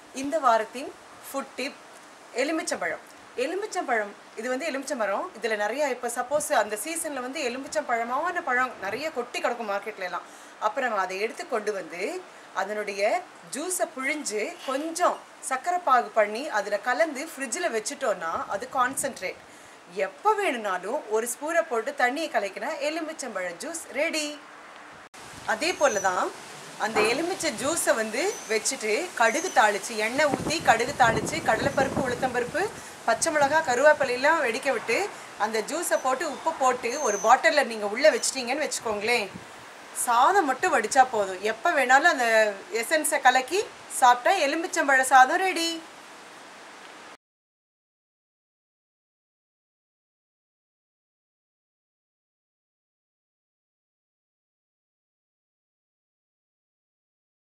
இந்த வாரத்தின் food tip எலுமிச்சம்பழம் எலுமிச்சம்பழம் இது வந்து எலுமிச்சம்பழம் இதில் நிறைய இப்போ சப்போஸ் அந்த சீசனில் வந்து எலுமிச்சம்பழமான பழம் நிறைய கொட்டி கிடக்கும் மார்க்கெட்ல எல்லாம் அப்போ நம்ம அதை எடுத்து கொண்டு வந்து அதனுடைய ஜூஸை புழிஞ்சு கொஞ்சம் சர்க்கரை பாகு பண்ணி அதில் கலந்து ஃப்ரிட்ஜில் வச்சுட்டோன்னா அது கான்சென்ட்ரேட் எப்போ வேணும்னாலும் ஒரு ஸ்பூனை போட்டு தண்ணியை கலக்கினா எலுமிச்சம்பழம் ஜூஸ் ரெடி அதே போல தான் அந்த எலுமிச்சை ஜூஸை வந்து வச்சுட்டு கடுகு தாளிச்சு எண்ணெய் ஊற்றி கடுகு தாளிச்சு கடலைப்பருப்பு உளுத்தம்பருப்பு பச்சை மிளகாய் கருவேப்பிலையெல்லாம் வெடிக்க விட்டு அந்த ஜூஸை போட்டு உப்பு போட்டு ஒரு பாட்டிலில் நீங்கள் உள்ளே வச்சிட்டீங்கன்னு வச்சுக்கோங்களேன் சாதம் மட்டும் வடிச்சா போதும் எப்போ வேணாலும் அந்த எசன்ஸை கலக்கி சாப்பிட்டா எலுமிச்சம்பழ சாதம் ரெடி